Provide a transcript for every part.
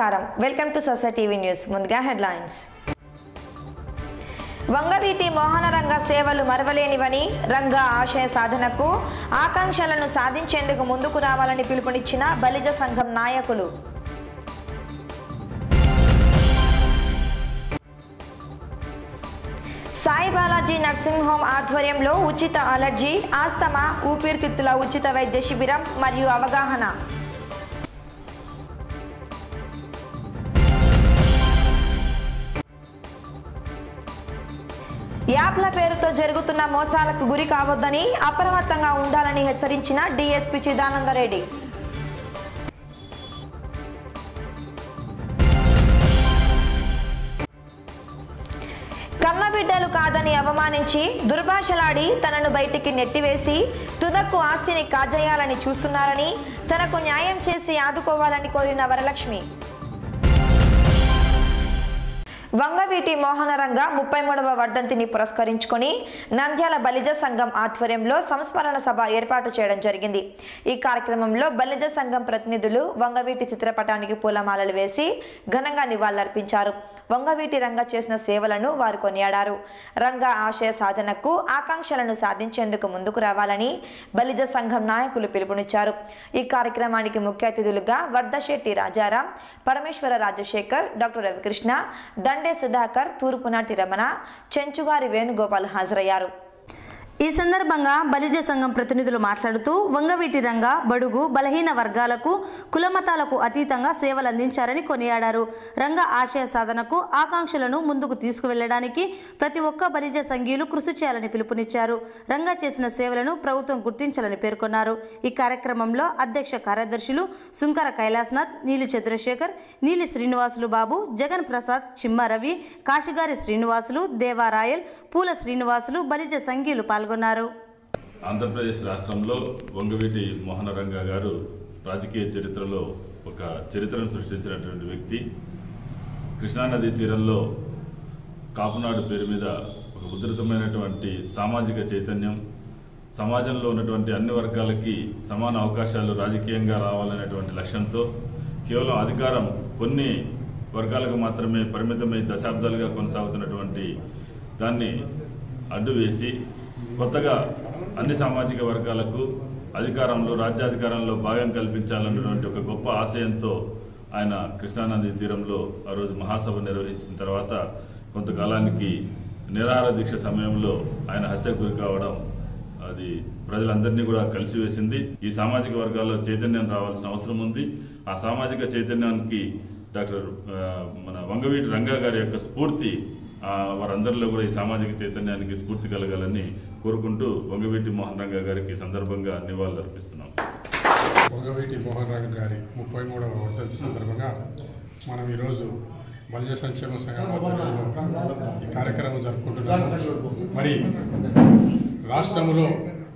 నమస్కారం welcome to society TV news ముందుగా headlines Vangaveeti Mohanaranga సేవలు మరవలేనివని రంగ ఆశయ సాధనకు ఆకాంక్షలను సాధించేందుకు ముందుకు రావాలని పిలుపునిచ్చిన బలిజ సంఘం నాయకులు సాయి బాలాజీ నర్సింగ్ హోమ్ ఆధ్వర్యంలో ఉచిత అలర్జీ ఆస్తమా ఊపిరితిత్తుల ఉచిత వైద్య శిబిరం మరియు అవగాహన యాప్ల పేరుతో జరుగుతున్న మోసాలకు గురి కావద్దని అప్రమత్తంగా ఉండాలని హెచ్చరించిన డీఎస్పీ చిదానందరెడ్డి కన్నబిడ్డలు కాదని అవమానించి దుర్భాషలాడి తనను బయటికి నెట్టివేసి తుదక్కు ఆస్తిని కాజేయాలని చూస్తున్నారని తనకు న్యాయం చేసి ఆదుకోవాలని కోరిన వరలక్ష్మి వంగవీటి మోహనరంగ ముప్పై మూడవ వర్ధంతిని పురస్కరించుకొని నంద్యాల బలిజ సంఘం ఆధ్వర్యంలో సంస్మరణ సభ ఏర్పాటు చేయడం జరిగింది ఈ కార్యక్రమంలో బలిజ సంఘం ప్రతినిధులు వంగవీటి చిత్రపటానికి పూలమాలలు వేసి ఘనంగా నివాళులర్పించారు వంగవీటి రంగ చేసిన సేవలను వారు కొనియాడారు రంగ ఆశయ సాధనకు ఆకాంక్షలను సాధించేందుకు ముందుకు రావాలని బలిజ సంఘం నాయకులు పిలుపునిచ్చారు ఈ కార్యక్రమానికి ముఖ్య అతిథులుగా వర్ధశెట్టి రాజారాం పరమేశ్వర రాజశేఖర్ డాక్టర్ రవికృష్ణ దండే సుధాకర్ తూర్పునాటి రమణ చెంచుగారి వేణుగోపాల్ హాజరయ్యారు ఈ సందర్భంగా బలిజ సంఘం ప్రతినిధులు మాట్లాడుతూ వంగవీటి రంగ బడుగు బలహీన వర్గాలకు కులమతాలకు అతీతంగా సేవలు అందించారని కొనియాడారు రంగ ఆశయ సాధనకు ఆకాంక్షలను ముందుకు తీసుకువెళ్లడానికి ప్రతి ఒక్క బలిజ సంఘీయులు కృషి చేయాలని పిలుపునిచ్చారు రంగ చేసిన సేవలను ప్రభుత్వం గుర్తించాలని పేర్కొన్నారు ఈ కార్యక్రమంలో అధ్యక్ష కార్యదర్శులు సుంకర కైలాసనాథ్ నీలి చంద్రశేఖర్ నీలి శ్రీనివాసులు బాబు జగన్ ప్రసాద్ చిమ్మారవి కాశిగారి శ్రీనివాసులు దేవారాయల్ పూల శ్రీనివాసులు బలిజ సంఘీయులు పాల్గొన్నారు ఆంధ్రప్రదేశ్ రాష్ట్రంలో వంగవీటి మోహనరంగ గారు రాజకీయ చరిత్రలో ఒక చరిత్రను సృష్టించినటువంటి వ్యక్తి కృష్ణానదీ తీరంలో కాపునాడు పేరు మీద ఒక ఉధృతమైనటువంటి సామాజిక చైతన్యం సమాజంలో ఉన్నటువంటి అన్ని వర్గాలకి సమాన అవకాశాలు రాజకీయంగా రావాలనేటువంటి లక్ష్యంతో కేవలం అధికారం కొన్ని వర్గాలకు మాత్రమే పరిమితమై దశాబ్దాలుగా కొనసాగుతున్నటువంటి దాన్ని అడ్డు వేసి కొత్తగా అన్ని సామాజిక వర్గాలకు అధికారంలో రాజ్యాధికారంలో భాగం కల్పించాలన్నటువంటి ఒక గొప్ప ఆశయంతో ఆయన కృష్ణానది తీరంలో ఆ రోజు మహాసభ నిర్వహించిన తర్వాత కొంతకాలానికి నిరాహార దీక్ష సమయంలో ఆయన హత్యకు గురి కావడం అది ప్రజలందరినీ కూడా కలిసివేసింది ఈ సామాజిక వర్గాల్లో చైతన్యం రావాల్సిన అవసరం ఉంది ఆ సామాజిక చైతన్యానికి డాక్టర్ ఆ, మన వంగవీటి రంగా గారి యొక్క స్ఫూర్తి ఆ, వారందరిలో కూడా ఈ సామాజిక చైతన్యానికి స్ఫూర్తి కలగాలని కోరుకుంటూ వంగవీటి మోహన్ రంగా గారికి ఈ సందర్భంగా నివాళులు అర్పిస్తున్నాం వంగవీటి మోహన్ రావు గారి ముప్పై మూడవ వర్ధంతి సందర్భంగా మనం ఈరోజు బలిజ సంక్షేమ సంఘం ఆధ్వర్యంలో ఈ కార్యక్రమం జరుపుకుంటున్నాము మరి రాష్ట్రంలో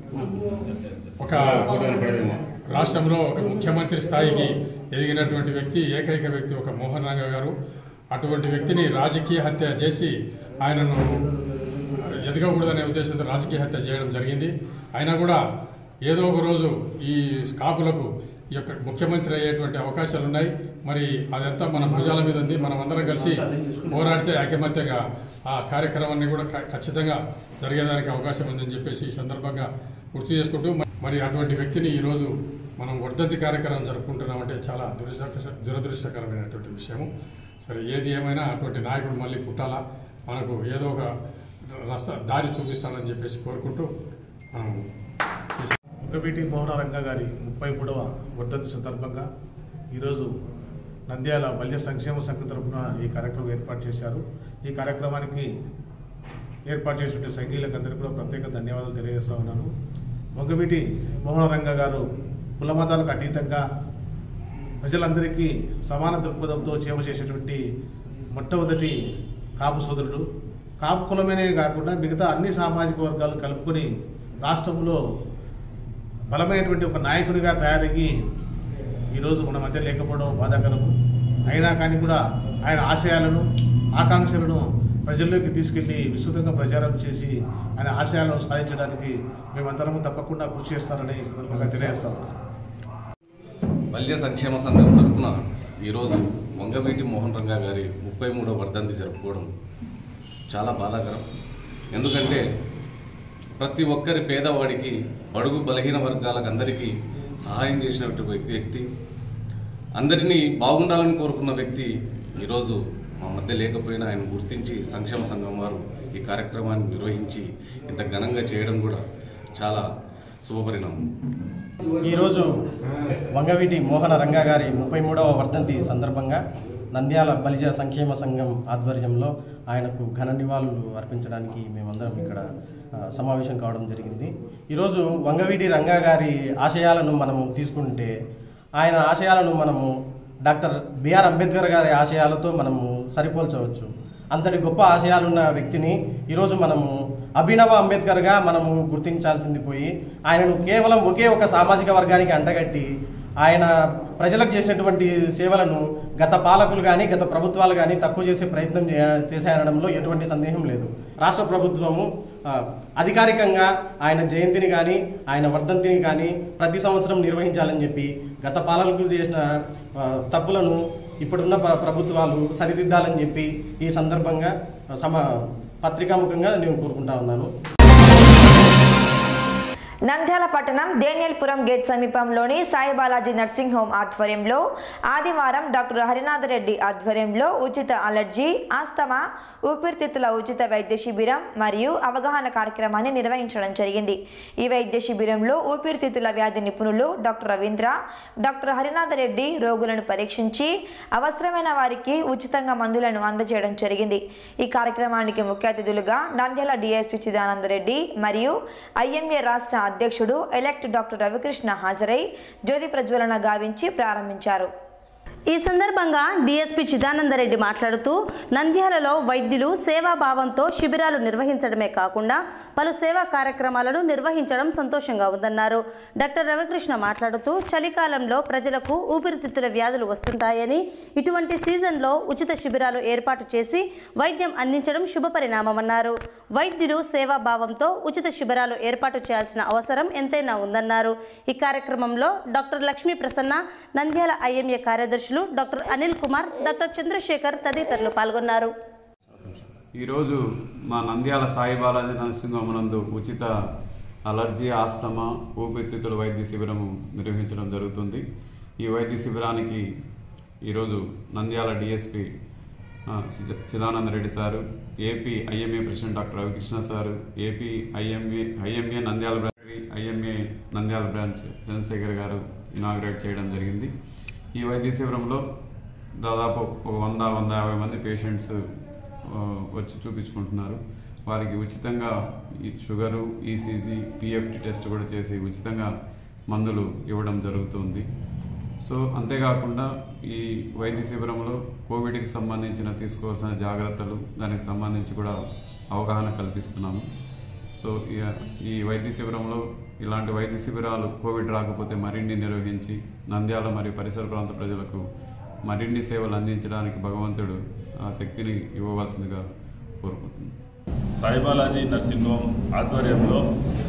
ఒక రాష్ట్రంలో ఒక ముఖ్యమంత్రి స్థాయికి ఎదిగినటువంటి వ్యక్తి ఏకైక వ్యక్తి ఒక మోహన్ రంగ గారు అటువంటి వ్యక్తిని రాజకీయ హత్య చేసి ఆయనను ఎదగకూడదనే ఉద్దేశంతో రాజకీయ హత్య చేయడం జరిగింది అయినా కూడా ఏదో ఒక రోజు ఈ కాపులకు ఈ యొక్క ముఖ్యమంత్రి అయ్యేటువంటి అవకాశాలు ఉన్నాయి మరి అదంతా మన భుజాల మీద ఉంది మనం అందరం కలిసి పోరాడితే ఐకమత్యంగా ఆ కార్యక్రమాన్ని కూడా ఖ- ఖచ్చితంగా జరిగేదానికి అవకాశం ఉందని చెప్పేసి ఈ సందర్భంగా గుర్తు చేసుకుంటూ మరి అటువంటి వ్యక్తిని ఈరోజు మనం వర్ధంతి కార్యక్రమం జరుపుకుంటున్నామంటే చాలా దురదృష్ట దురదృష్టకరమైనటువంటి విషయము సరే ఏది ఏమైనా అటువంటి నాయకుడు మళ్ళీ పుట్టాలా మనకు ఏదో ఒక రస్తా దారి చూపిస్తాడని చెప్పేసి కోరుకుంటూ మనం ఒకబిటి మోహనరంగ గారి ముప్పై మూడవ వర్ధంతి సందర్భంగా ఈరోజు నంద్యాల బాల్య సంక్షేమ సంఘం తరపున ఈ కార్యక్రమం ఏర్పాటు చేశారు ఈ కార్యక్రమానికి ఏర్పాటు చేసినటువంటి సంఘీయులకు అందరికీ కూడా ప్రత్యేక ధన్యవాదాలు తెలియజేస్తా ఉన్నాను మొగ్గబిటి మోహనరంగ గారు కుల మతాలకు అతీతంగా ప్రజలందరికీ సమాన దృక్పథంతో సేవ చేసేటువంటి మొట్టమొదటి కాపు సోదరుడు కాపు కులమేనే కాకుండా మిగతా అన్ని సామాజిక వర్గాలు కలుపుకొని రాష్ట్రంలో బలమైనటువంటి ఒక నాయకునిగా తయారయ్యి ఈరోజు మన మధ్య లేకపోవడం బాధాకరము అయినా కానీ కూడా ఆయన ఆశయాలను ఆకాంక్షలను ప్రజల్లోకి తీసుకెళ్లి విస్తృతంగా ప్రచారం చేసి ఆయన ఆశయాలను సాధించడానికి మేమందరము తప్పకుండా కృషి చేస్తారని ఈ సందర్భంగా తెలియజేస్తా ఉన్నాను బాల్య సంక్షేమ సంఘం తరపున ఈరోజు వంగవీటి మోహన్ రంగా గారి ముప్పై మూడవ వర్ధంతి జరుపుకోవడం చాలా బాధాకరం ఎందుకంటే ప్రతి ఒక్కరి పేదవాడికి బడుగు బలహీన వర్గాలకు అందరికీ సహాయం చేసినటువంటి వ్యక్తి అందరినీ బాగుండాలని కోరుకున్న వ్యక్తి ఈరోజు మా మధ్య లేకపోయినా ఆయన గుర్తించి సంక్షేమ సంఘం వారు ఈ కార్యక్రమాన్ని నిర్వహించి ఇంత ఘనంగా చేయడం కూడా చాలా శుభపరిణామం ఈరోజు వంగవీటి మోహన రంగా గారి ముప్పై మూడవ వర్ధంతి సందర్భంగా నంద్యాల బలిజ సంక్షేమ సంఘం ఆధ్వర్యంలో ఆయనకు ఘన నివాళులు అర్పించడానికి మేమందరం ఇక్కడ ఆ, సమావేశం కావడం జరిగింది ఈరోజు వంగవీటి రంగా గారి ఆశయాలను మనము తీసుకుంటే ఆయన ఆశయాలను మనము డాక్టర్ బిఆర్ అంబేద్కర్ గారి ఆశయాలతో మనము సరిపోల్చవచ్చు అంతటి గొప్ప ఆశయాలున్న వ్యక్తిని ఈరోజు మనము అభినవ అంబేద్కర్గా మనము గుర్తించాల్సింది పోయి ఆయనను కేవలం ఒకే ఒక సామాజిక వర్గానికి అంటగట్టి ఆయన ప్రజలకు చేసినటువంటి సేవలను గత పాలకులు కానీ గత ప్రభుత్వాలు కానీ తక్కువ చేసే ప్రయత్నం చే- చేశాయనడంలో ఎటువంటి సందేహం లేదు రాష్ట్ర ప్రభుత్వము ఆ, అధికారికంగా ఆయన జయంతిని కానీ ఆయన వర్ధంతిని కానీ ప్రతి సంవత్సరం నిర్వహించాలని చెప్పి గత పాలకులు చేసిన ఆ, తప్పులను ఇప్పుడున్న ప్ర- ప్రభుత్వాలు సరిదిద్దాలని చెప్పి ఈ సందర్భంగా సమ పత్రికాముఖంగా నేను కోరుకుంటా ఉన్నాను నంద్యాల పట్టణం దేనియల్పురం గేట్ సమీపంలోని సాయిబాలాజీ నర్సింగ్ హోమ్ ఆధ్వర్యంలో ఆదివారం డాక్టర్ హరినాథ్ రెడ్డి ఆధ్వర్యంలో ఉచిత అలర్జీ ఆస్తమా ఊపిరితిత్తుల ఉచిత వైద్య శిబిరం మరియు అవగాహన కార్యక్రమాన్ని నిర్వహించడం జరిగింది ఈ వైద్య శిబిరంలో ఊపిరితిత్తుల వ్యాధి నిపుణులు డాక్టర్ రవీంద్ర డాక్టర్ హరినాథ్ రెడ్డి రోగులను పరీక్షించి అవసరమైన వారికి ఉచితంగా మందులను అందజేయడం జరిగింది ఈ కార్యక్రమానికి ముఖ్య అతిథులుగా నంద్యాల డిఎస్పి చిదానంద రెడ్డి మరియు ఐఎంఏ రాష్ట్ర అధ్యక్షుడు ఎలెక్ట్ డాక్టర్ రవికృష్ణ హాజరై జ్యోతి ప్రజ్వలన గావించి ప్రారంభించారు ఈ సందర్భంగా డీఎస్పీ చిదానందరెడ్డి మాట్లాడుతూ నంద్యాలలో వైద్యులు సేవాభావంతో శిబిరాలు నిర్వహించడమే కాకుండా పలు సేవా కార్యక్రమాలను నిర్వహించడం సంతోషంగా ఉందన్నారు డాక్టర్ రవికృష్ణ మాట్లాడుతూ చలికాలంలో ప్రజలకు ఊపిరితిత్తుల వ్యాధులు వస్తుంటాయని ఇటువంటి సీజన్లో ఉచిత శిబిరాలు ఏర్పాటు చేసి వైద్యం అందించడం శుభపరిణామమన్నారు వైద్యులు సేవాభావంతో ఉచిత శిబిరాలు ఏర్పాటు చేయాల్సిన అవసరం ఎంతైనా ఉందన్నారు ఈ కార్యక్రమంలో డాక్టర్ లక్ష్మీ ప్రసన్న నంద్యాల ఐఎంఏ కార్యదర్శులు డాక్టర్ అనిల్ కుమార్ డాక్టర్ చంద్రశేఖర్ తదితరులు పాల్గొన్నారు ఈరోజు మా నంద్యాల సాయి బాలాజీ నరసింహమునందు ఉచిత అలర్జీ ఆస్తమా ఊపిరితిత్తుల వైద్య శిబిరం నిర్వహించడం జరుగుతుంది ఈ వైద్య శిబిరానికి ఈరోజు Nandyal DSP Chidananda Reddy sir AP IMA president doctor Ravikrishna sir AP IMA IMA Nandyal branch IMA Nandyal branch Chandrasekhar గారు ఇనాగ్రేట్ చేయడం జరిగింది ఈ వైద్య శిబిరంలో దాదాపు ఒక వంద వంద యాభై మంది పేషెంట్స్ ఆ, వచ్చి చూపించుకుంటున్నారు వారికి ఉచితంగా ఈ షుగరు ఈసీజీ పిఎఫ్టి టెస్ట్ కూడా చేసి ఉచితంగా మందులు ఇవ్వడం జరుగుతుంది సో అంతేకాకుండా ఈ వైద్య శిబిరంలో కోవిడ్కి సంబంధించిన తీసుకోవాల్సిన జాగ్రత్తలు దానికి సంబంధించి కూడా అవగాహన కల్పిస్తున్నాము సో ఈ- ఈ వైద్య శిబిరంలో ఇలాంటి వైద్య శిబిరాలు కోవిడ్ రాకపోతే మరిన్ని నిర్వహించి నంద్యాల మరియు పరిసర ప్రాంత ప్రజలకు మరిన్ని సేవలు అందించడానికి భగవంతుడు ఆ శక్తిని ఇవ్వవలసిందిగా కోరుకుంటున్నాను సాయిబాలాజీ నర్సింగ్ హోమ్ ఆధ్వర్యంలో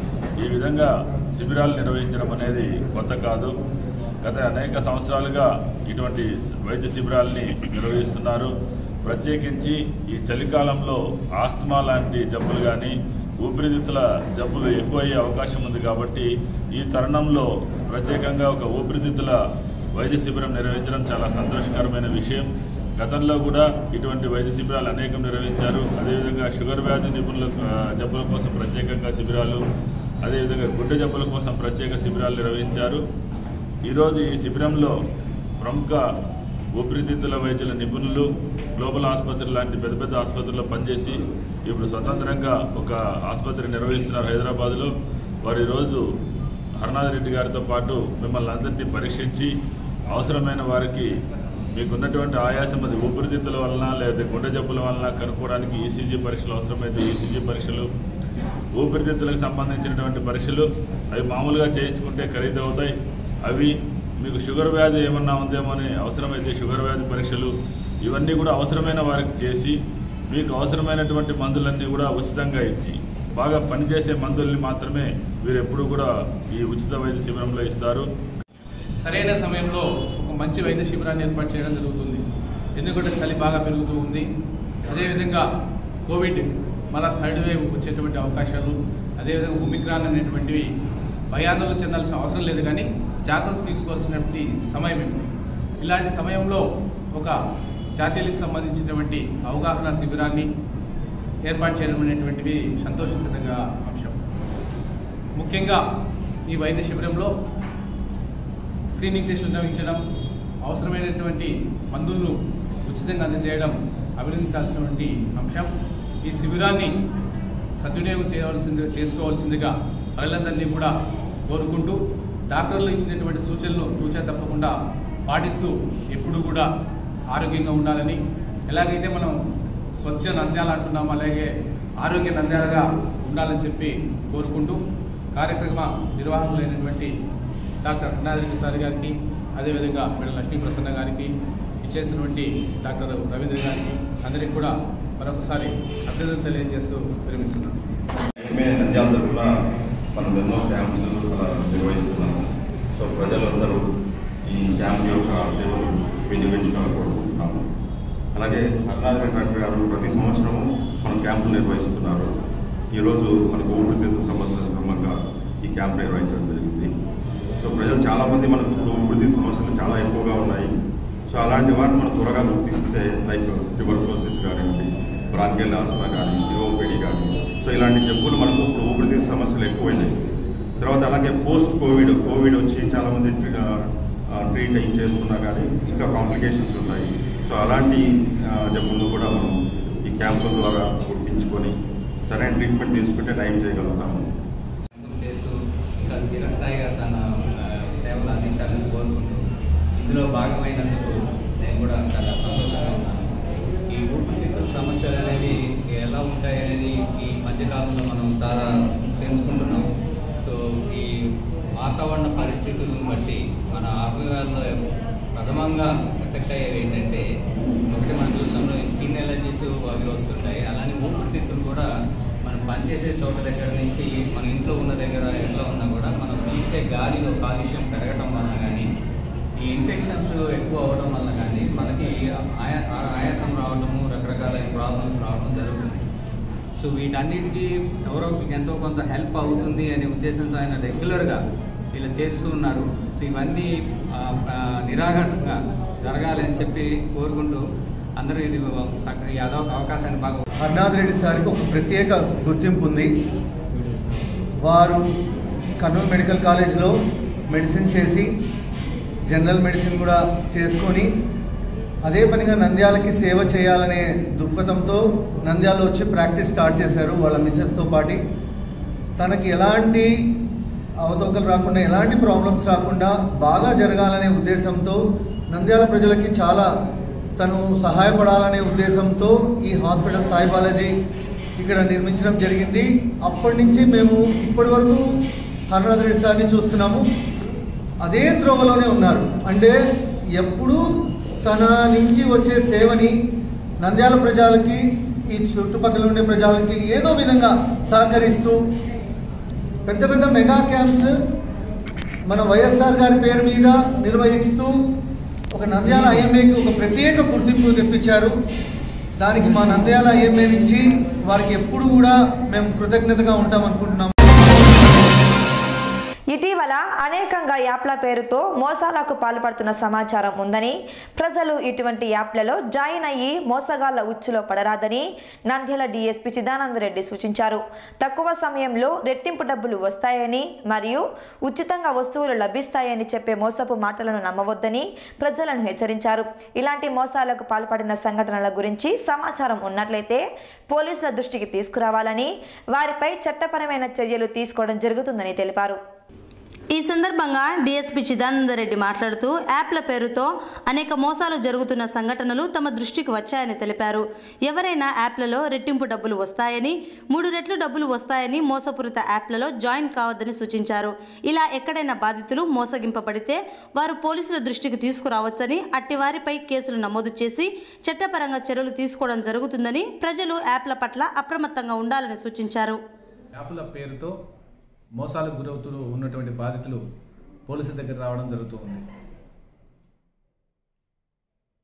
ఈ విధంగా శిబిరాలు నిర్వహించడం అనేది కొత్త కాదు గత అనేక సంవత్సరాలుగా ఇటువంటి వైద్య శిబిరాల్ని నిర్వహిస్తున్నారు ప్రత్యేకించి ఈ చలికాలంలో ఆస్తమా లాంటి జబ్బులు కానీ ఊపిరితిత్తుల జబ్బులు ఎక్కువయ్యే అవకాశం ఉంది కాబట్టి ఈ తరుణంలో ప్రత్యేకంగా ఒక ఊపిరితిత్తుల వైద్య శిబిరం నిర్వహించడం చాలా సంతోషకరమైన విషయం గతంలో కూడా ఇటువంటి వైద్య శిబిరాలు అనేకం నిర్వహించారు అదేవిధంగా షుగర్ వ్యాధి నిపుణుల ఆ, జబ్బుల కోసం ప్రత్యేకంగా శిబిరాలు అదేవిధంగా గుండె జబ్బుల కోసం ప్రత్యేక శిబిరాలు నిర్వహించారు ఈరోజు ఈ శిబిరంలో ప్రముఖ ఊపిరితిత్తుల వైద్యుల నిపుణులు గ్లోబల్ ఆసుపత్రి లాంటి పెద్ద పెద్ద ఆసుపత్రుల్లో పనిచేసి ఇప్పుడు స్వతంత్రంగా ఒక ఆసుపత్రి నిర్వహిస్తున్నారు హైదరాబాద్లో వారు ఈరోజు హరనాథ్ రెడ్డి గారితో పాటు మిమ్మల్ని అందరినీ పరీక్షించి అవసరమైన వారికి మీకున్నటువంటి ఆయాసం అది ఊపిరితిత్తుల వలన లేదా గుండె జబ్బుల వలన కనుక్కోవడానికి ఈసీజీ పరీక్షలు అవసరమైతే ఈసీజీ పరీక్షలు ఊపిరితిత్తులకు సంబంధించినటువంటి పరీక్షలు అవి మామూలుగా చేయించుకుంటే ఖరీదు అవుతాయి అవి మీకు షుగర్ వ్యాధి ఏమన్నా ఉందేమో అని అవసరమైతే షుగర్ వ్యాధి పరీక్షలు ఇవన్నీ కూడా అవసరమైన వారికి చేసి మీకు అవసరమైనటువంటి మందులన్నీ కూడా ఉచితంగా ఇచ్చి బాగా పనిచేసే మందుల్ని మాత్రమే వీరు ఎప్పుడూ కూడా ఈ ఉచిత వైద్య శిబిరంలో ఇస్తారు సరైన సమయంలో ఒక మంచి వైద్య శిబిరాన్ని ఏర్పాటు చేయడం జరుగుతుంది ఎందుకంటే చలి బాగా పెరుగుతూ ఉంది అదేవిధంగా కోవిడ్ మళ్ళా థర్డ్ వేవ్ వచ్చేటువంటి అవకాశాలు అదేవిధంగా ఒమిక్రాన్ అనేటువంటివి భయాందోళన చెందాల్సిన అవసరం లేదు కానీ జాగ్రత్త తీసుకోవాల్సినటువంటి సమయం ఇది ఇలాంటి సమయంలో ఒక జాతీయులకు సంబంధించినటువంటి అవగాహన శిబిరాన్ని ఏర్పాటు చేయడం అనేటువంటివి సంతోషించదగ్గ అంశం ముఖ్యంగా ఈ వైద్య శిబిరంలో స్క్రీనింగ్ టెస్టులు నిర్వహించడం అవసరమైనటువంటి మందులను ఉచితంగా అందజేయడం అభినందించాల్సినటువంటి అంశం ఈ శిబిరాన్ని సద్వినియోగం చేయవలసింది చేసుకోవాల్సిందిగా ప్రజలందరినీ కూడా కోరుకుంటూ డాక్టర్లు ఇచ్చినటువంటి సూచనలు తూచా తప్పకుండా పాటిస్తూ ఎప్పుడు కూడా ఆరోగ్యంగా ఉండాలని ఎలాగైతే మనం స్వచ్ఛ నంద్యాల అంటున్నాం అలాగే ఆరోగ్య నంద్యాలగా ఉండాలని చెప్పి కోరుకుంటూ కార్యక్రమ నిర్వాహకులైనటువంటి డాక్టర్ అన్నారెడ్డి సార్ గారికి అదేవిధంగా మేడం లక్ష్మీ ప్రసన్న గారికి ఇచ్చేసినటువంటి డాక్టర్ రవీంద్ర గారికి అందరికీ కూడా మరొకసారి అభినందన తెలియజేస్తూ విరమిస్తున్నాను మే నంద్యాల తరఫున మనం ఎన్నో క్యాంపులు అలా నిర్వహిస్తున్నాము సో ప్రజలందరూ ఈ క్యాంప్ యొక్క సేవలు వినియోగించుకోవాలని కోరుకుంటున్నాము అలాగే హర్నాథ్ డాక్టర్ గారు ప్రతి సంవత్సరము మన క్యాంపులు నిర్వహిస్తున్నారు ఈరోజు మనకు ఊపిరితిత్తు సమస్య సంబంధంగా ఈ క్యాంప్ నిర్వహించడం జరిగింది సో ప్రజలు చాలామంది మనకు ఇప్పుడు ఊపిరితిత్తు సమస్యలు చాలా ఎక్కువగా ఉన్నాయి సో అలాంటి వాటిని మనం త్వరగా గుర్తిస్తే లైక్ ట్యూబర్క్లోసిస్ కానివ్వండి బ్రాంకియల్ ఆస్మా కానీ సిఓపిడి కానీ సో ఇలాంటి జబ్బులు మనకు ఇప్పుడు ఊపిరితిత్తు సమస్యలు ఎక్కువైనాయి తర్వాత అలాగే పోస్ట్ కోవిడ్ కోవిడ్ వచ్చి చాలామంది ట్రీట్ అయ్యి చేసుకున్నా కానీ ఇంకా కాంప్లికేషన్స్ ఉన్నాయి సో అలాంటి ఆ, జబ్బులను కూడా మనం ఈ క్యాంపుల ద్వారా గుర్తించుకొని సరైన ట్రీట్మెంట్ తీసుకుంటే నయం చేయగలుగుతాము చేస్తూ ఇంకా చిరస్థాయిగా తన ఆ, సేవలు అందించాలని కోరుకుంటూ ఇందులో భాగమైనందుకు నేను కూడా చాలా సంతోషంగా ఉన్నాను ఈ ఊపిరితిత్తుల సమస్యలు అనేది ఎలా ఉంటాయి అనేది ఈ మధ్యకాలంలో మనం చాలా తెలుసుకుంటున్నాం సో ఈ వాతావరణ పరిస్థితులను బట్టి మన అవయవాల్లో ప్రథమంగా ఎఫెక్ట్ అయ్యేవి ఏంటంటే ఒకటి మనం చూస్తాంలో ఈ స్కిన్ ఎలర్జీస్ అవి వస్తుంటాయి అలానే ఊపిరితిత్తులు కూడా మనం పనిచేసే చోట దగ్గర నుంచి మన ఇంట్లో ఉన్న దగ్గర ఎట్లా ఉన్నా కూడా మనం పీల్చే గాలిలో కాలుష్యం పెరగటం వలన కానీ ఈ ఇన్ఫెక్షన్స్ ఎక్కువ అవ్వడం వల్ల కానీ మనకి ఆయా ఆయాసం రావడము రకరకాలైన ప్రాబ్లమ్స్ రావడం జరుగుతుంది సో వీటన్నిటికీ ఎవరో ఎంతో కొంత హెల్ప్ అవుతుంది అనే ఉద్దేశంతో ఆయన రెగ్యులర్గా ఇలా చేస్తూ ఉన్నారు సో ఇవన్నీ ఆ, ఆ, నిరాఘాటంగా జరగాలి అని చెప్పి కోరుకుంటూ అందరూ ఇది చక్క- ఈ అదొక అవకాశాన్ని బాగా హర్నాథ్ రెడ్డి సార్కి ఒక ప్రత్యేక గుర్తింపు ఉంది వారు కర్నూలు మెడికల్ కాలేజ్లో మెడిసిన్ చేసి జనరల్ మెడిసిన్ కూడా చేసుకొని అదే పనిగా నంద్యాలకి సేవ చేయాలనే దృక్పథంతో నంద్యాల వచ్చి ప్రాక్టీస్ స్టార్ట్ చేశారు వాళ్ళ మిస్సెస్తో పాటి తనకి ఎలాంటి అవతవకలు రాకుండా ఎలాంటి ప్రాబ్లమ్స్ రాకుండా బాగా జరగాలనే ఉద్దేశంతో నంద్యాల ప్రజలకి చాలా తను సహాయపడాలనే ఉద్దేశంతో ఈ హాస్పిటల్ సాయి బాలాజీ ఇక్కడ నిర్మించడం జరిగింది అప్పటి నుంచి మేము ఇప్పటి వరకు హర్నాథ్ రెడ్డి సార్ని చూస్తున్నాము అదే త్రోవలోనే ఉన్నారు అంటే ఎప్పుడూ తన నుంచి వచ్చే సేవని నంద్యాల ప్రజలకి ఈ చుట్టుపక్కల ఉండే ప్రజలకి ఏదో విధంగా సహకరిస్తూ పెద్ద పెద్ద మెగా క్యాంప్స్ మన వైఎస్ఆర్ గారి పేరు మీద నిర్వహిస్తూ ఒక నంద్యాల ఐఎంఏకి ఒక ప్రత్యేక గుర్తింపు తెప్పించారు దానికి మా నంద్యాల ఐఎంఏ నుంచి వారికి ఎప్పుడు కూడా మేము కృతజ్ఞతగా ఉంటాం అనుకుంటున్నాం ఇటీవల అనేకంగా యాప్ల పేరుతో మోసాలకు పాల్పడుతున్న సమాచారం ఉందని ప్రజలు ఇటువంటి యాప్లలో జాయిన్ అయ్యి మోసగాళ్ల ఉచ్చులో పడరాదని నంద్యాల డీఎస్పీ చిదానందరెడ్డి సూచించారు తక్కువ సమయంలో రెట్టింపు డబ్బులు వస్తాయని మరియు ఉచితంగా వస్తువులు లభిస్తాయని చెప్పే మోసపు మాటలను నమ్మవద్దని ప్రజలను హెచ్చరించారు ఇలాంటి మోసాలకు పాల్పడిన సంఘటనల గురించి సమాచారం ఉన్నట్లయితే పోలీసుల దృష్టికి తీసుకురావాలని వారిపై చట్టపరమైన చర్యలు తీసుకోవడం జరుగుతుందని తెలిపారు ఈ సందర్భంగా డీఎస్పీ చిదానందరెడ్డి మాట్లాడుతూ యాప్ల పేరుతో అనేక మోసాలు జరుగుతున్న సంఘటనలు తమ దృష్టికి వచ్చాయని తెలిపారు ఎవరైనా యాప్లలో రెట్టింపు డబ్బులు వస్తాయని మూడు రెట్లు డబ్బులు వస్తాయని మోసపూరిత యాప్లలో జాయిన్ కావద్దని సూచించారు ఇలా ఎక్కడైనా బాధితులు మోసగింపబడితే వారు పోలీసుల దృష్టికి తీసుకురావచ్చని అట్టి వారిపై కేసులు నమోదు చేసి చట్టపరంగా చర్యలు తీసుకోవడం జరుగుతుందని ప్రజలు యాప్ల పట్ల అప్రమత్తంగా ఉండాలని సూచించారు యాప్ల పేరుతో మోసాలకు గురవుతూ ఉన్నటువంటి బాధితులు పోలీసుల దగ్గర రావడం జరుగుతూ ఉంది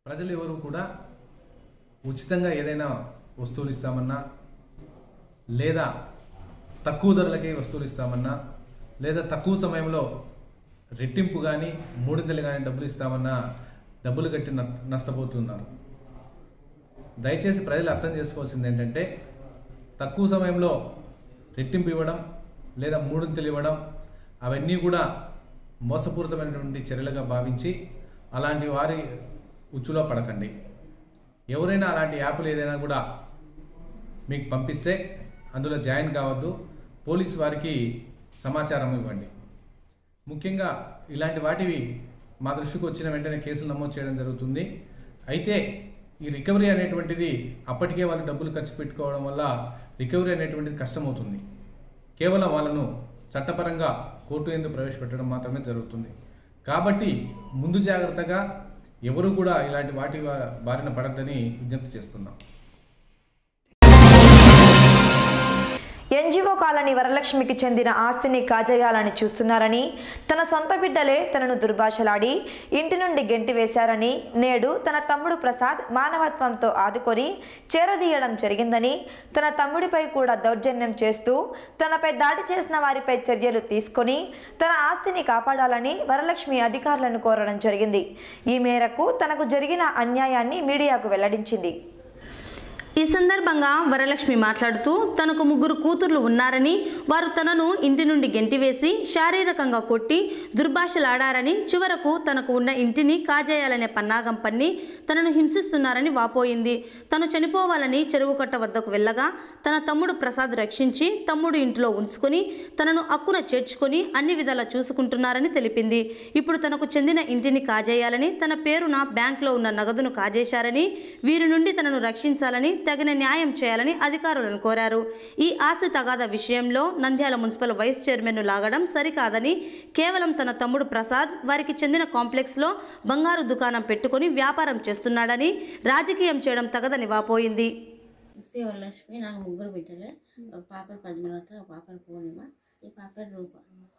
ప్రజలు ఎవరు కూడా ఉచితంగా ఏదైనా వస్తువులు ఇస్తామన్నా లేదా తక్కువ ధరలకే వస్తువులు ఇస్తామన్నా లేదా తక్కువ సమయంలో రెట్టింపు కానీ మూడింతలు కానీ డబ్బులు ఇస్తామన్నా డబ్బులు కట్టి న- నష్టపోతున్నారు దయచేసి ప్రజలు అర్థం చేసుకోవాల్సింది ఏంటంటే తక్కువ సమయంలో రెట్టింపు ఇవ్వడం లేదా మూడింతలు ఇవ్వడం అవన్నీ కూడా మోసపూరితమైనటువంటి చర్యలుగా భావించి అలాంటి వారి ఉచ్చులో పడకండి ఎవరైనా అలాంటి యాప్లు ఏదైనా కూడా మీకు పంపిస్తే అందులో జాయిన్ కావద్దు పోలీస్ వారికి సమాచారం ఇవ్వండి ముఖ్యంగా ఇలాంటి వాటివి మా దృష్టికి వచ్చిన వెంటనే కేసులు నమోదు చేయడం జరుగుతుంది అయితే ఈ రికవరీ అనేటువంటిది అప్పటికే వాళ్ళు డబ్బులు ఖర్చు పెట్టుకోవడం వల్ల రికవరీ అనేటువంటిది కష్టమవుతుంది కేవలం వాళ్ళను చట్టపరంగా కోర్టు ఎందుకు ప్రవేశపెట్టడం మాత్రమే జరుగుతుంది కాబట్టి ముందు జాగ్రత్తగా ఎవరు కూడా ఇలాంటి వాటి వా- బారిన పడద్దని విజ్ఞప్తి చేస్తున్నాం ఎన్జిఓ కాలనీ వరలక్ష్మికి చెందిన ఆస్తిని కాజేయాలని చూస్తున్నారని తన సొంత బిడ్డలే తనను దుర్భాషలాడి ఇంటి నుండి గెంటి వేశారని నేడు తన తమ్ముడు ప్రసాద్ మానవత్వంతో ఆదుకొని చేరదీయడం జరిగిందని తన తమ్ముడిపై కూడా దౌర్జన్యం చేస్తూ తనపై దాడి చేసిన వారిపై చర్యలు తీసుకొని తన ఆస్తిని కాపాడాలని వరలక్ష్మి అధికారులను కోరడం జరిగింది ఈ మేరకు తనకు జరిగిన అన్యాయాన్ని మీడియాకు వెల్లడించింది ఈ సందర్భంగా వరలక్ష్మి మాట్లాడుతూ తనకు ముగ్గురు కూతుర్లు ఉన్నారని వారు తనను ఇంటి నుండి గెంటివేసి శారీరకంగా కొట్టి దుర్భాషలాడారని చివరకు తనకు ఉన్న ఇంటిని కాజేయాలనే పన్నాగం పన్ని తనను హింసిస్తున్నారని వాపోయింది తను చనిపోవాలని చెరువు కట్ట వద్దకు వెళ్ళగా తన తమ్ముడు ప్రసాద్ రక్షించి తమ్ముడు ఇంట్లో ఉంచుకొని తనను అక్కున చేర్చుకొని అన్ని విధాలా చూసుకుంటున్నారని తెలిపింది ఇప్పుడు తనకు చెందిన ఇంటిని కాజేయాలని తన పేరున బ్యాంక్లో ఉన్న నగదును కాజేశారని వీరి నుండి తనను రక్షించాలని తగిన న్యాయం చేయాలని అధికారులను కోరారు ఈ ఆస్తి తగాదా విషయంలో నంద్యాల మున్సిపల్ వైస్ చైర్మన్ను లాగడం సరికాదని కేవలం తన తమ్ముడు ప్రసాద్ వారికి చెందిన కాంప్లెక్స్లో బంగారు దుకాణం పెట్టుకొని వ్యాపారం చేస్తున్నాడని రాజకీయం చేయడం తగదని వాపోయింది పేరు లక్ష్మి నాకు ముగ్గురు బిడ్డలే ఒక పాప పద్మలత ఒక పాప పూర్ణిమ ఈ పాప రూప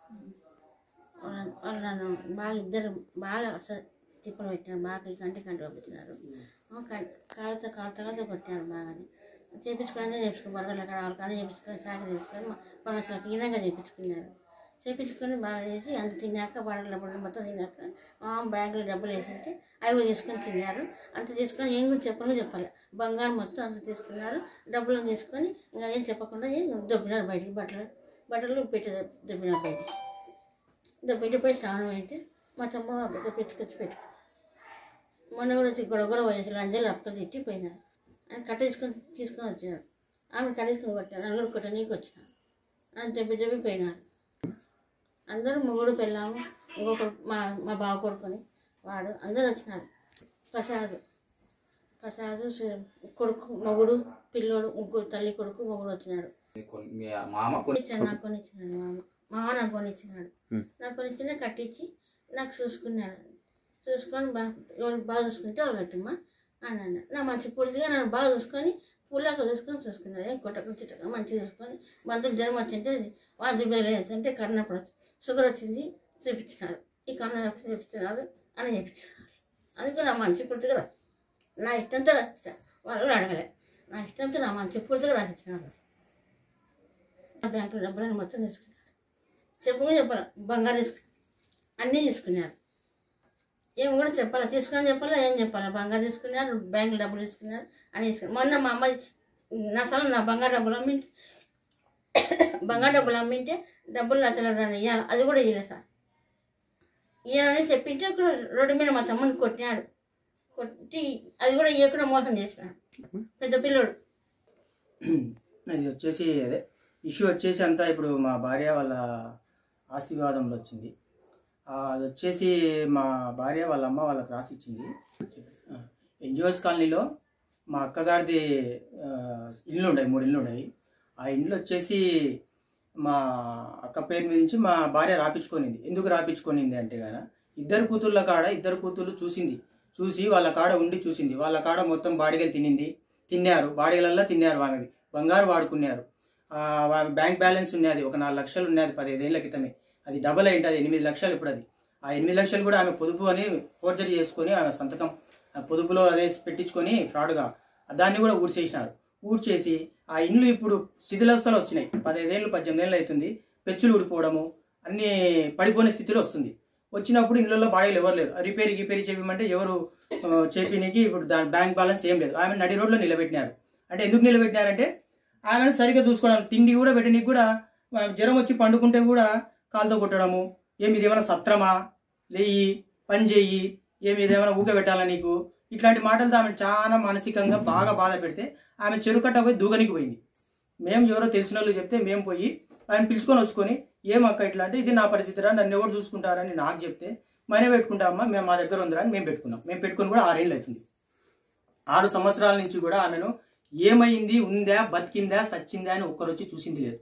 వాళ్ళ వాళ్ళు నన్ను బాగా ఇద్దరు బాగా అసలు తిప్పలు పెట్టినారు బాగా ఈ కంటి కంటి పెట్టినారు కాళ్ళతో కాళ్ళతో కొట్టినారు బాగానే చేపించుకోవడానికి చేపించుకుని బరగల అక్కడ వాళ్ళకన్నా చేపించుకొని చాకరీ చేసుకొని మనం అసలు హీనంగా చేపించుకున్నారు చేపించుకొని బాగా చేసి అంత తిన్నాక బడగల పడి మొత్తం తిన్నాక మా మామ బ్యాంకులో డబ్బులు వేసింటే అవి కూడా తీసుకొని తిన్నారు అంత తీసుకొని ఏం కూడా చెప్పను చెప్పాలి బంగారం మొత్తం అంత తీసుకున్నారు డబ్బులు తీసుకొని ఇంకా ఏం చెప్పకుండా ఏం దొబ్బినారు బయటికి బట్టలు బట్టలు పెట్టి దొబ్బినారు బయటికి పెట్టిపోయి స్నానం అయితే మా తమ్ముడు అప్పుడు పెట్టుకొచ్చి పెట్టు మొన్న కూడా వచ్చి గొడవ గొడవ చేసి లంజలు అప్పుకొని తిట్టిపోయినారు ఆయన కట్ట తీసుకొని తీసుకొని వచ్చినారు ఆమె కట్ట తీసుకొని కొట్టారు నలుగురు కొట్ట నీకు వచ్చినారు అని చెప్పి చెప్పి పోయినారు అందరూ మొగుడు పెళ్ళాము ఇంకొకరు మా మా బావ కొడుకుని వాడు అందరూ వచ్చినారు ప్రసాద్ ప్రసాద్ సు- కొడుకు మొగుడు పిల్లోడు ముగ్గురు తల్లి కొడుకు మొగుడు వచ్చినాడు మీ మామ ఇచ్చాడు నాకు కొని ఇచ్చినాడు మామ మామ నాకు కొని ఇచ్చినాడు నాకు కొని ఇచ్చిన కట్టించి నాకు చూసుకున్నాడు చూసుకొని బా ఎవరు బాగా చూసుకుంటే వాళ్ళు పెట్టమ్మా అని అన్నాడు నా మంచి పూర్తిగా నన్ను బాగా చూసుకొని పుల్లాక చూసుకొని చూసుకున్నాడు ఏం కొట్టక చిట్టక మంచిగా చూసుకొని బంతులు జ్వరం వచ్చింటే వాంతి బేలు వేస్తుంటే కన్నప్పుడు వచ్చి షుగర్ వచ్చింది చూపించినారు ఈ కన్న చూపించినారు అని చెప్పించినారు అందుకే నా మంచి పూర్తిగా రా- నా ఇష్టంతో రాసిస్తా వాళ్ళు కూడా అడగలే నా ఇష్టంతో నా మంచి పూర్తిగా రాసిచ్చినారు నా బ్యాంకులో డబ్బులను మొత్తం తీసుకున్నారు చెప్పకుండా చెప్పాలి బంగారు తీసుకు అన్నీ తీసుకున్నారు ఏం కూడా చెప్పాలి తీసుకుని చెప్పాలి ఏం చెప్పాలి బంగారు తీసుకున్నారు బ్యాంకులో డబ్బులు తీసుకున్నారు అని తీసుకున్నారు మొన్న మా అమ్మ నా అసలు నా బంగారు డబ్బులు అమ్మింటే బంగారు డబ్బులు అమ్మింటే డబ్బులు అసలు నన్ను ఇవ్వాలి అది కూడా ఇవ్వలేదు సార్ ఇవ్వాలని చెప్పింటే ఇక్కడ రోడ్డు మీద మా తమ్ముని కొట్టినాడు కొట్టి అది కూడా ఇవ్వకుండా మోసం చేసినాడు పెద్ద పిల్లోడు ఇది వచ్చేసి అదే ఇష్యూ వచ్చేసి అంతా ఇప్పుడు మా భార్య వాళ్ళ ఆస్తి వివాదంలో వచ్చింది ఆ, అది వచ్చేసి మా భార్య వాళ్ళ అమ్మ వాళ్ళకి రాసి ఇచ్చింది ఎన్జిఓస్ కాలనీలో మా అక్కగారిది ఆ, ఇల్లు ఉన్నాయి మూడు ఇల్లు ఉన్నాయి ఆ ఇండ్లు వచ్చేసి మా అక్క పేరు మీద నుంచి మా భార్య రాపించుకొనింది ఎందుకు రాపించుకొనింది అంటే గాన ఇద్దరు కూతుర్ల కాడ ఇద్దరు కూతుర్లు చూసింది చూసి వాళ్ళ కాడ ఉండి చూసింది వాళ్ళ కాడ మొత్తం బాడిగలు తినింది తిన్నారు బాడిగలల్లా తిన్నారు ఆమెవి బంగారు వాడుకున్నారు ఆ, ఆమె బ్యాంక్ బ్యాలెన్స్ ఉన్నది ఒక నాలుగు లక్షలు ఉన్నది పదిహేదేళ్ల క్రితమే అది డబల్ అయింది అది ఎనిమిది లక్షలు ఇప్పుడు అది ఆ ఎనిమిది లక్షలు కూడా ఆమె పొదుపు అని ఫోర్జరీ చేసుకొని ఆమె సంతకం ఆ పొదుపులో అదే పెట్టించుకొని ఫ్రాడ్గా దాన్ని కూడా ఊడ్చేసినారు ఊడ్చేసి ఆ ఇండ్లు ఇప్పుడు శిథిలావస్థలు వచ్చినాయి పదహైదేళ్ళు పద్దెనిమిది ఏళ్ళు అవుతుంది పెచ్చులు ఊడిపోవడము అన్నీ పడిపోయిన స్థితిలో వస్తుంది వచ్చినప్పుడు ఇళ్ళల్లో బాడీలు ఎవరు లేరు రిపేర్ గిపేర్ చేయమంటే ఎవరు ఆ, చేపినికి ఇప్పుడు దాని బ్యాంక్ బ్యాలెన్స్ ఏం లేదు ఆమె నడి రోడ్లో నిలబెట్టినారు అంటే ఎందుకు నిలబెట్టినారంటే ఆమెను సరిగ్గా చూసుకోవడం తిండి కూడా పెట్టడానికి కూడా ఆమె జ్వరం వచ్చి పండుకుంటే కూడా కాలుతో కొట్టడము ఏమి ఇదేమైనా సత్రమా లేయి పని చెయ్యి ఏమి ఇదేమైనా ఊక పెట్టాలా నీకు ఇట్లాంటి మాటలతో ఆమె చాలా మానసికంగా బాగా బాధ పెడితే ఆమె చెరుకట్ట పోయి దూగనికి పోయింది మేము ఎవరో తెలిసిన వాళ్ళు చెప్తే మేము పోయి ఆయన పిలుచుకొని వచ్చుకొని ఏం అక్క ఇట్లా అంటే ఇది నా పరిస్థితిరా నన్ను ఎవరు చూసుకుంటారని నాకు చెప్తే మనే పెట్టుకుంటామమ్మా మేము మా దగ్గర ఉందిరా అని మేము పెట్టుకున్నాం మేము పెట్టుకుని కూడా ఆరేళ్ళు అవుతుంది ఆరు సంవత్సరాల నుంచి కూడా ఆమెను ఏమైంది ఉందా బతికిందా సచ్చిందా అని ఒక్కరు వచ్చి చూసింది లేదు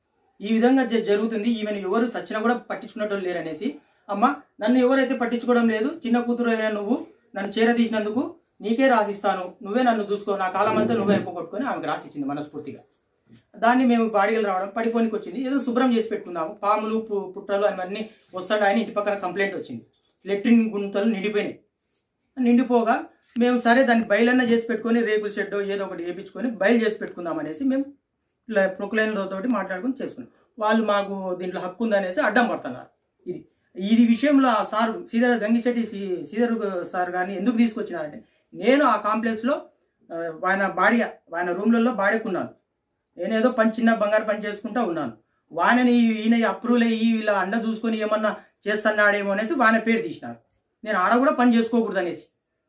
ఈ విధంగా జ- జరుగుతుంది ఈమెను ఎవరు చచ్చినా కూడా పట్టించుకున్నట్టు లేరు అనేసి అమ్మ నన్ను ఎవరైతే పట్టించుకోవడం లేదు చిన్న కూతురు అయినా నువ్వు నన్ను చేరదీసినందుకు నీకే రాసిస్తాను నువ్వే నన్ను చూసుకో నా కాలం అంతా నువ్వే కొట్టుకొని ఆమెకు రాసిచ్చింది మనస్ఫూర్తిగా దాన్ని మేము బాడిగలు రావడం పడిపోనికి వచ్చింది ఏదో శుభ్రం చేసి పెట్టుకుందాము పాములు పు- పుట్రలు అవన్నీ వస్తాడు ఆయన ఇంటి పక్కన కంప్లైంట్ వచ్చింది లెట్రిన్ గుంతలు నిండిపోయినాయి నిండిపోగా మేము సరే దాన్ని బయలన్నా చేసి పెట్టుకొని రేకుల షెడ్ ఏదో ఒకటి వేయించుకొని బయలు చేసి పెట్టుకుందాం అనేసి మేము ఇట్లా ప్రొక్లైన్ తోటి మాట్లాడుకొని చేసుకున్నాం వాళ్ళు మాకు దీంట్లో హక్కు ఉందనేసి అడ్డం పడుతున్నారు ఇది ఇది విషయంలో ఆ సార్ శ్రీధర్ గంగిశెట్టి శ్రీ- శ్రీధర్ సార్ గారిని ఎందుకు తీసుకొచ్చినారంటే నేను ఆ కాంప్లెక్స్లో ఆ, ఆయన బాడీ ఆయన రూమ్లలో బాడీకున్నాను నేను ఏదో పని చిన్న బంగారు పని చేసుకుంటా ఉన్నాను వానని ఈయన అప్రూవల్ అయ్యి వీళ్ళ అండ చూసుకొని ఏమన్నా చేస్తున్నాడేమో అనేసి వాన పేరు తీసినారు నేను ఆడ కూడా పని చేసుకోకూడదు అనేసి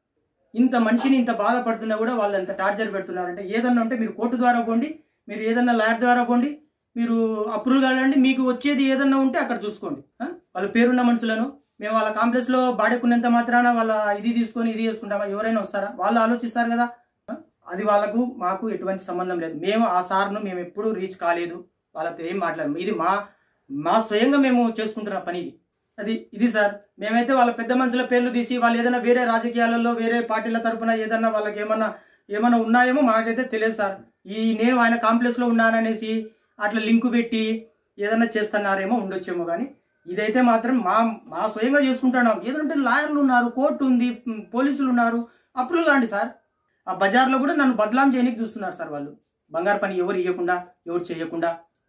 ఇంత మనిషిని ఇంత బాధపడుతున్నా కూడా వాళ్ళు ఎంత టార్చర్ పెడుతున్నారంటే ఏదన్నా ఉంటే మీరు కోర్టు ద్వారా పోండి మీరు ఏదన్నా ల్యాబ్ ద్వారా పోండి మీరు అప్రూవల్ కావాలంటే మీకు వచ్చేది ఏదన్నా ఉంటే అక్కడ చూసుకోండి ఆ? వాళ్ళ పేరున్న మనుషులను మేము వాళ్ళ కాంప్లెక్స్లో బాడెక్కున్నంత మాత్రాన వాళ్ళ ఇది తీసుకొని ఇది చేసుకుంటామా ఎవరైనా వస్తారా వాళ్ళు ఆలోచిస్తారు కదా ఆ? అది వాళ్ళకు మాకు ఎటువంటి సంబంధం లేదు మేము ఆ సార్ను మేము ఎప్పుడూ రీచ్ కాలేదు వాళ్ళతో ఏం మాట్లాడము ఇది మా మా స్వయంగా మేము చేసుకుంటున్న పని ఇది అది ఇది సార్ మేమైతే వాళ్ళ పెద్ద మనుషుల పేర్లు తీసి వాళ్ళు ఏదైనా వేరే రాజకీయాలలో వేరే పార్టీల తరపున ఏదన్నా వాళ్ళకి ఏమన్నా ఏమన్నా ఉన్నాయేమో మాకైతే తెలియదు సార్ ఈ నేను ఆయన కాంప్లెక్స్లో ఉన్నాననేసి అట్లా లింకు పెట్టి ఏదన్నా చేస్తున్నారేమో ఉండొచ్చేమో కానీ ఇదైతే మాత్రం మా మా స్వయంగా చేసుకుంటున్నాం ఏదంటే లాయర్లు ఉన్నారు కోర్టు ఉంది ఉమ్, పోలీసులు ఉన్నారు అప్రూవల్ కాండి సార్ ఆ బజార్లో కూడా నన్ను బదలాం చేయడానికి చూస్తున్నారు సార్ వాళ్ళు బంగారు పని ఎవరు ఇవ్వకుండా ఎవరు చేయకుండా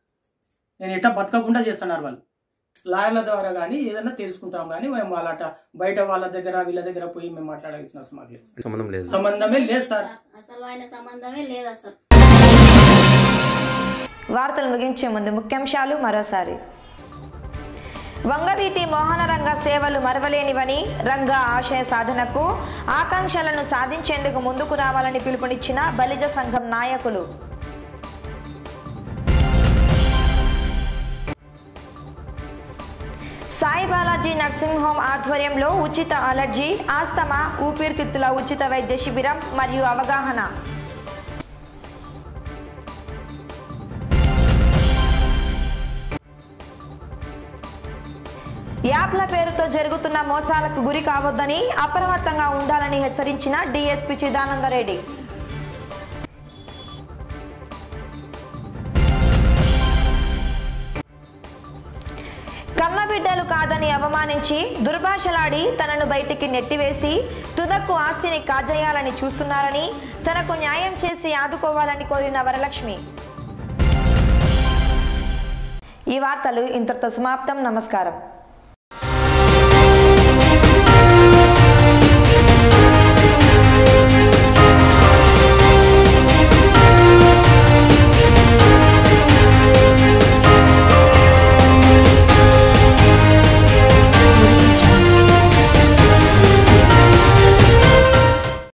నేను ఎట్టా బతకకుండా చేస్తున్నారు వాళ్ళు లాయర్ల ద్వారా కానీ ఏదైనా తెలుసుకుంటాం కానీ మేము వాళ్ళట బయట వాళ్ళ దగ్గర వీళ్ళ దగ్గర పోయి మేము మాట్లాడాల్సిన అవసరం మాకు లేదు సార్. సంబంధం లేదు సంబంధమే లేదు సార్ అసలు ఆయన సంబంధమే లేదు అసలు వార్తలు ముగించే ముందు ముఖ్యాంశాలు మరోసారి వంగవీటి మోహనరంగ సేవలు మరవలేనివని రంగ ఆశయ సాధనకు ఆకాంక్షలను సాధించేందుకు ముందుకు రావాలని పిలుపునిచ్చిన బలిజ సంఘం నాయకులు సాయి బాలాజీ నర్సింగ్ హోమ్ ఆధ్వర్యంలో ఉచిత అలర్జీ ఆస్తమా ఊపిరితిత్తుల ఉచిత వైద్య శిబిరం మరియు అవగాహన యాప్ల పేరుతో జరుగుతున్న మోసాలకు గురి కావద్దని అప్రమత్తంగా ఉండాలని హెచ్చరించిన డీఎస్పీ చిదానందరెడ్డి కన్నబిడ్డలు కాదని అవమానించి దుర్భాషలాడి తనను బయటికి నెట్టివేసి తుదక్కు ఆస్తిని కాజేయాలని చూస్తున్నారని తనకు న్యాయం చేసి ఆదుకోవాలని కోరిన వరలక్ష్మి ఈ వార్తలు ఇంతటితో సమాప్తం నమస్కారం